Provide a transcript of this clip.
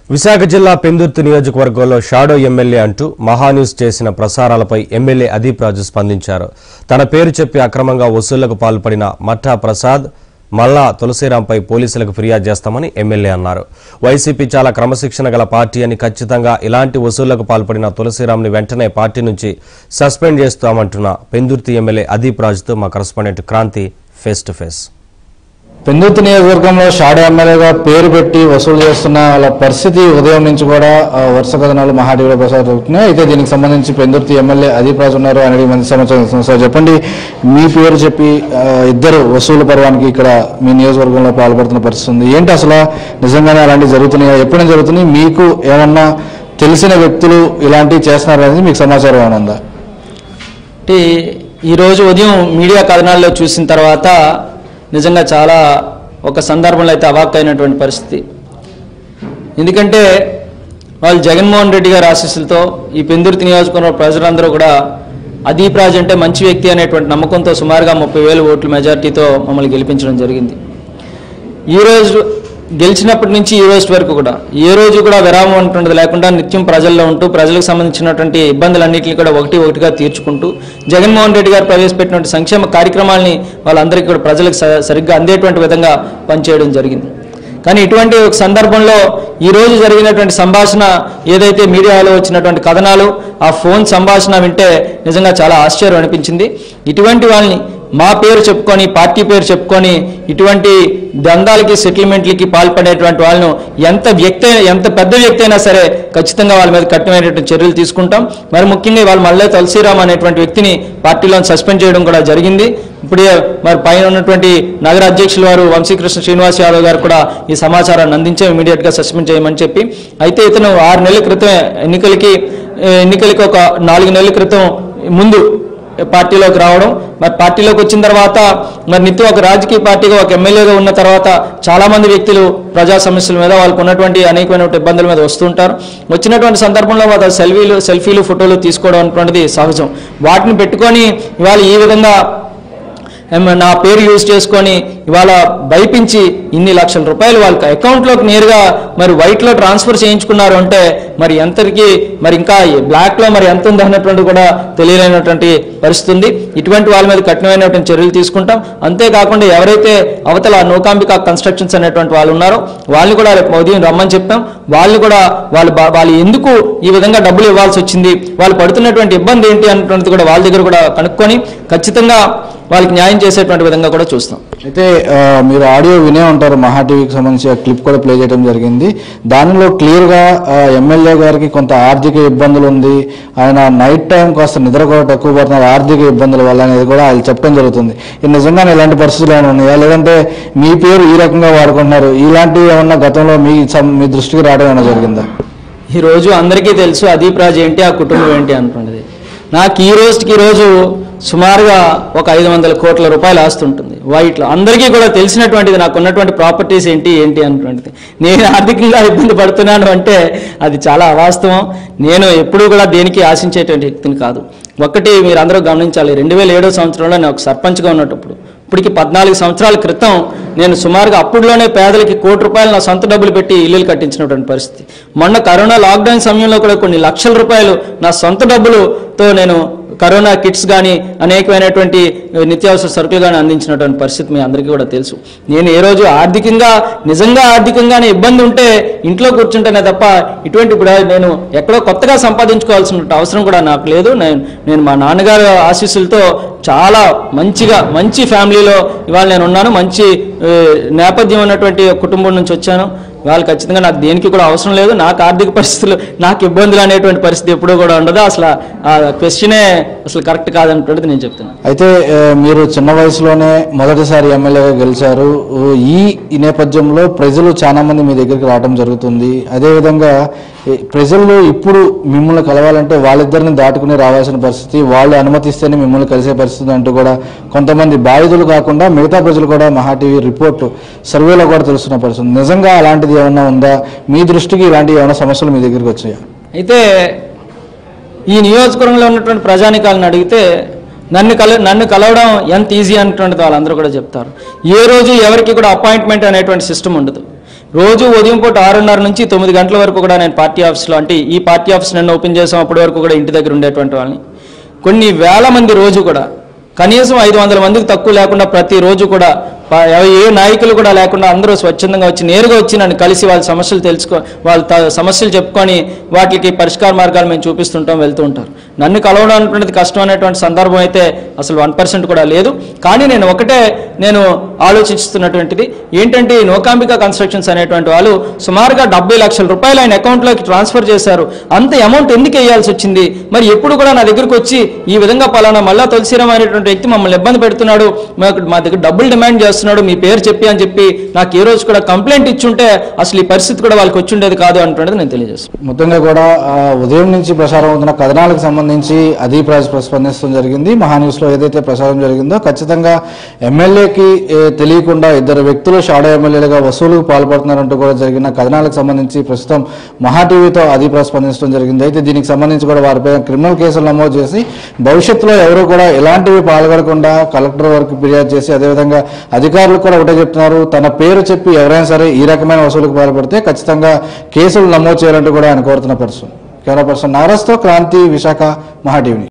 విశాఖ జిల్లా పెందుర్తి నియోజకవర్గంలో shadow MLA అంటూ మహాన్యూస్ చేసిన ప్రసారాలపై ఎమ్మెల్యే అదీప్ రాజు స్పందించారు తన పేరు చెప్పి అక్రమంగా వసూళ్లకు పాల్పడిన మఠా ప్రసాద్ మల్లా తులసిరాంపై పోలీసులకు ఫిర్యాదు చేస్తామని ఎమ్మెల్యే అన్నారు వైసీపీ చాలా క్రమశిక్షణ గల పార్టీ అని ఖచ్చితంగా ఇలాంటి వసూళ్లకు పాల్పడిన తులసిరాంని వెంటనే పార్టీ నుంచి సస్పెండ్ చేస్తామంటున్న పెందుర్తి ఎమ్మెల్యే అదీప్ రాజుతో మా correspondent Kranthi face to face Pendurthi నియోజకవర్గంలో షాడో ఎమ్మెల్యేగా పేరు పెట్టి వసూలు చేస్తున్న వాళ్ళ పరిస్థితి ఉదయం నుంచి కూడా ఆ, వరుస కథనాలు మహాటీవీలో ప్రసారం అవుతున్నాయి అయితే దీనికి సంబంధించి పెందుర్తి ఎమ్మెల్యే అదీప్ రాజు ఉన్నారు అనేది మంచి సమాచారం ఇస్తున్నారు. సార్ చెప్పండి మీ పేరు చెప్పి ఆ, ఇద్దరు వసూలు పర్వానికి ఇక్కడ మీ నియోజకవర్గంలో పాల్పడుతున్న పరిస్థితి ఉంది ఏంటి అసలు నిజంగానే అలాంటివి జరుగుతున్నాయా ఎప్పుడైనా జరుగుతున్నాయి మీకు ఏమన్నా తెలిసిన వ్యక్తులు ఇలాంటివి చేస్తున్నారు అనేది మీకు సమాచారం ఏమైనా ఉందా అంటే ఈరోజు ఉదయం మీడియా కథనాల్లో చూసిన తర్వాత నిజంగా చాలా ఒక సందర్భంలో అయితే అవాక్కైనటువంటి పరిస్థితి ఎందుకంటే వాళ్ళు జగన్మోహన్ రెడ్డి గారి ఆశీస్సులతో ఈ పెందుర్తి నియోజకవర్గం ప్రజలందరూ కూడా అదీప్ రాజ్ అంటే మంచి వ్యక్తి అనేటువంటి నమ్మకంతో సుమారుగా ముప్పై వేల ఓట్ల మెజార్టీతో మమ్మల్ని గెలిపించడం జరిగింది ఈ రోజు గెలిచినప్పటి నుంచి ఈ రోజు వరకు కూడా ఏ రోజు కూడా విరామం ఉంటున్నది లేకుండా నిత్యం ప్రజల్లో ఉంటూ ప్రజలకు సంబంధించినటువంటి ఇబ్బందులన్నింటినీ కూడా ఒకటి ఒకటిగా తీర్చుకుంటూ జగన్మోహన్ రెడ్డి గారు ప్రవేశపెట్టినటువంటి సంక్షేమ కార్యక్రమాల్ని వాళ్ళందరికీ కూడా ప్రజలకు స- సరిగ్గా అందేటువంటి విధంగా పనిచేయడం జరిగింది కానీ ఇటువంటి ఒక సందర్భంలో ఈ రోజు జరిగినటువంటి సంభాషణ ఏదైతే మీడియాలో వచ్చినటువంటి కథనాలు ఆ ఫోన్ సంభాషణ వింటే నిజంగా చాలా ఆశ్చర్యం అనిపించింది ఇటువంటి వాళ్ళని మా పేరు చెప్పుకొని పార్టీ పేరు చెప్పుకొని ఇటువంటి దందాలకి సెటిల్మెంట్లకి పాల్పడేటువంటి వాళ్ళను ఎంత వ్యక్తి ఎంత పెద్ద వ్యక్తి అయినా సరే ఖచ్చితంగా వాళ్ళ మీద కఠినమైనటువంటి చర్యలు తీసుకుంటాం మరి ముఖ్యంగా వాళ్ళు మళ్ళీ తులసిరామ్ అనేటువంటి వ్యక్తిని పార్టీలో సస్పెండ్ చేయడం కూడా జరిగింది ఇప్పుడే మరి పైన ఉన్నటువంటి నగర అధ్యక్షుల వారు వంశీకృష్ణ శ్రీనివాస్ యాదవ్ గారు కూడా ఈ సమాచారాన్ని అందించాం ఇమీడియట్ గా సస్పెండ్ చేయమని చెప్పి అయితే ఇతను ఆరు నెలల క్రితం ఎన్నికలకి ఏ, ఎన్నికలకి ఒక నాలుగు నెలల క్రితం ముందు పార్టీలోకి రావడం మరి పార్టీలోకి వచ్చిన తర్వాత మరి నిత్యం ఒక రాజకీయ పార్టీగా ఒక ఎమ్మెల్యేగా ఉన్న తర్వాత చాలా మంది వ్యక్తులు ప్రజా సమస్యల మీద వాళ్ళకు ఉన్నటువంటి అనేకమైన ఇబ్బందుల మీద వస్తుంటారు వచ్చినటువంటి సందర్భంలో వాళ్ళ సెల్ఫీలు సెల్ఫీలు ఫోటోలు తీసుకోవడం అనేటువంటిది సహజం వాటిని పెట్టుకొని ఇవాళ ఈ విధంగా ఏమ- నా పేరు యూజ్ చేసుకొని ఇవాళ భయపించి ఇన్ని లక్షల రూపాయలు వాళ్ళ అకౌంట్లోకి నేరుగా మరి వైట్లో ట్రాన్స్ఫర్ చేయించుకున్నారు అంటే మరి ఎంతకి మరి ఇంకా బ్లాక్లో మరి ఎంత ఉంది అన్నటువంటి కూడా తెలియలేనటువంటి పరిస్థితి ఉంది ఇటువంటి వాళ్ళ మీద కఠినమైనటువంటి చర్యలు తీసుకుంటాం అంతేకాకుండా ఎవరైతే అవతల నౌకాంబిక కన్స్ట్రక్షన్స్ అనేటువంటి వాళ్ళు ఉన్నారో వాళ్ళని కూడా రేపు ఉదయం రమ్మని చెప్పాం వాళ్ళు కూడా వాళ్ళు బా- వాళ్ళు ఎందుకు ఈ విధంగా డబ్బులు ఇవ్వాల్సి వచ్చింది వాళ్ళు పడుతున్నటువంటి ఇబ్బంది ఏంటి అన్నటువంటిది కూడా వాళ్ళ దగ్గర కూడా కనుక్కొని ఖచ్చితంగా వాళ్ళకి న్యాయం చేసేటువంటి విధంగా కూడా చూస్తాం అయితే ఆ, మీరు ఆడియో వినే ఉంటారు మహా టీవీకి సంబంధించి ఆ క్లిప్ కూడా ప్లే చేయడం జరిగింది దానిలో క్లియర్గా ఎమ్మెల్యే గారికి కొంత ఆర్థిక ఇబ్బందులు ఉంది ఆయన నైట్ టైం కాస్త నిద్ర కూడా తక్కువ పడుతున్నారు ఆర్థిక ఇబ్బందుల వల్ల అనేది కూడా ఆయన చెప్పడం జరుగుతుంది ఇది నిజంగానే ఇలాంటి పరిస్థితులు ఏమైనా ఉన్నాయా లేదంటే మీ పేరు ఈ రకంగా వాడుకుంటున్నారు ఇలాంటివి ఏమన్నా గతంలో మీ సం- మీ దృష్టికి రావడం ఏమైనా జరిగిందా ఈ రోజు అందరికీ తెలుసు అదీప్ రాజ్ ఏంటి ఆ కుటుంబం ఏంటి అనుకున్నది నాకు ఈ రోజుకి ఈ రోజు సుమారుగా ఒక ఐదు వందల కోట్ల రూపాయలు ఆస్తుంటుంది వైట్లో అందరికీ కూడా తెలిసినటువంటిది నాకు ఉన్నటువంటి ప్రాపర్టీస్ ఏంటి ఏంటి అనుకున్నది నేను ఆర్థికంగా ఇబ్బంది పడుతున్నాను అంటే అది చాలా అవాస్తవం నేను ఎప్పుడూ కూడా దేనికి ఆశించేటువంటి వ్యక్తిని కాదు ఒక్కటి మీరు అందరూ గమనించాలి రెండు వేల ఏడో సంవత్సరంలో నేను ఒక సర్పంచ్గా ఉన్నప్పుడు ఇప్పటికి పద్నాలుగు సంవత్సరాల క్రితం నేను సుమారుగా అప్పుడులోనే పేదలకి కోటి రూపాయలు నా సొంత డబ్బులు పెట్టి ఇల్లులు కట్టించినటువంటి పరిస్థితి మొన్న కరోనా లాక్డౌన్ సమయంలో కూడా కొన్ని లక్షల రూపాయలు నా సొంత డబ్బులతో నేను కరోనా కిట్స్ కానీ అనేకమైనటువంటి నిత్యావసర సరుకులు కానీ అందించినటువంటి పరిస్థితి మీ అందరికీ కూడా తెలుసు నేను ఏ రోజు ఆర్థికంగా నిజంగా ఆర్థికంగానే ఇబ్బంది ఉంటే ఇంట్లో కూర్చుంటేనే తప్ప ఇటువంటి ఇప్పుడు నేను ఎక్కడో కొత్తగా సంపాదించుకోవాల్సిన అవసరం కూడా నాకు లేదు నేను నేను మా నాన్నగారు ఆశీస్సులతో చాలా మంచిగా మంచి ఫ్యామిలీలో ఇవాళ నేను ఉన్నాను మంచి ఏ, నేపథ్యం ఉన్నటువంటి కుటుంబం నుంచి వచ్చాను ఇవాళ ఖచ్చితంగా నాకు దేనికి కూడా అవసరం లేదు నాకు ఆర్థిక పరిస్థితులు నాకు ఇబ్బందులు అనేటువంటి పరిస్థితి ఎప్పుడూ కూడా ఉండదు అసలు ఆ క్వశ్చనే అసలు కరెక్ట్ కాదన్నటువంటిది నేను చెప్తున్నాను అయితే ఆ, మీరు చిన్న వయసులోనే మొదటిసారి ఎమ్మెల్యేగా గెలిచారు ఊ, ఈ ఈ నేపథ్యంలో ప్రజలు చాలా మంది మీ దగ్గరికి రావడం జరుగుతుంది అదేవిధంగా ఈ ప్రజలు ఇప్పుడు మిమ్మల్ని కలవాలంటే వాళ్ళిద్దరిని దాటుకుని రావాల్సిన పరిస్థితి వాళ్ళు అనుమతిస్తేనే మిమ్మల్ని కలిసే పరిస్థితి అంటూ కూడా కొంతమంది బాధితులు కాకుండా మిగతా ప్రజలు కూడా మహా టీవీ రిపోర్టు సర్వేలో కూడా తెలుస్తున్న పరిస్థితి నిజంగా అలాంటిది ఏమన్నా ఉందా మీ దృష్టికి ఇలాంటి ఏమైనా సమస్యలు మీ దగ్గరికి వచ్చాయా అయితే ఈ నియోజకవర్గంలో ఉన్నటువంటి ప్రజానికాలను అడిగితే నన్ను కల నన్ను కలవడం ఎంత ఈజీ అనేటువంటిది వాళ్ళందరూ కూడా చెప్తారు ఏ రోజు ఎవరికి కూడా అపాయింట్మెంట్ అనేటువంటి సిస్టమ్ ఉండదు రోజు ఉదయం పూట ఆరున్నర నుంచి తొమ్మిది గంటల వరకు కూడా నేను పార్టీ ఆఫీస్లో అంటే ఈ పార్టీ ఆఫీస్ నిన్న ఓపెన్ చేసాం అప్పటి వరకు కూడా ఇంటి దగ్గర ఉండేటువంటి వాళ్ళని కొన్ని వేల మంది రోజు కూడా కనీసం ఐదు వందల మందికి తక్కువ లేకుండా ప్రతిరోజు కూడా ప- ఏ నాయకులు కూడా లేకుండా అందరూ స్వచ్ఛందంగా వచ్చి నేరుగా వచ్చి నన్ను కలిసి వాళ్ళ సమస్యలు తెలుసుకో వాళ్ళ త- సమస్యలు చెప్పుకొని వాటికి పరిష్కార మార్గాలు మేము చూపిస్తుంటాం వెళ్తూ ఉంటారు నన్ను కలవడం అనుకున్నది కష్టం అనేటువంటి సందర్భం అయితే అసలు వన్ పర్సెంట్ కూడా లేదు కానీ నేను ఒకటే నేను ఆలోచిస్తున్నటువంటిది ఏంటంటే ఈ నోకాంబిక కన్స్ట్రక్షన్స్ అనేటువంటి వాళ్ళు సుమారుగా డెబ్బై లక్షల రూపాయలు ఆయన అకౌంట్లోకి ట్రాన్స్ఫర్ చేశారు అంత అమౌంట్ ఎందుకు వేయాల్సి వచ్చింది మరి ఎప్పుడు కూడా నా దగ్గరకు వచ్చి ఈ విధంగా పలానా మళ్ళా తులసిరామ్ అనేటువంటి వ్యక్తి మమ్మల్ని ఇబ్బంది పెడుతున్నాడు మాకు మా దగ్గర డబ్బులు డిమాండ్ చేస్తున్నాడు మీ పేరు చెప్పి అని చెప్పి నాకు ఏ రోజు కూడా కంప్లైంట్ ఇచ్చుంటే అసలు ఈ పరిస్థితి కూడా వాళ్ళకి వచ్చి ఉండేది కాదు అంటున్నది నేను తెలియజేస్తాను మొత్తంగా కూడా ఆ, ఉదయం నుంచి ప్రసారం అవుతున్న కథనాలకు సంబంధించి అదీప్ రాజ్ స్పందించడం జరిగింది మహాన్యూస్లో ఏదైతే ప్రసారం జరిగిందో ఖచ్చితంగా ఎమ్మెల్యేకి ఏ, తెలియకుండా ఇద్దరు వ్యక్తులు షాడో ఎమ్మెల్యేలుగా వసూలుకు పాల్పడుతున్నారంటూ కూడా జరిగిన కథనాలకు సంబంధించి ప్రస్తుతం మహా టీవీతో అదీప్ రాజ్ స్పందించడం జరిగింది అయితే దీనికి సంబంధించి కూడా వారిపై క్రిమినల్ కేసులు నమోదు చేసి భవిష్యత్తులో ఎవరు కూడా ఇలాంటివి పాల్గొనకుండా కలెక్టర్ వరకు ఫిర్యాదు చేసి అదేవిధంగా అధికారులు కూడా ఒకటే చెప్తున్నారు తన పేరు చెప్పి ఎవరైనా సరే ఈ రకమైన వసూలుకు పాల్పడితే ఖచ్చితంగా కేసులు నమోదు చేయాలంటూ కూడా ఆయన కోరుతున్న పర్సన్ కెమెరా పర్సన్ నారస్తో క్రాంతి విశాఖ మహా టీవీ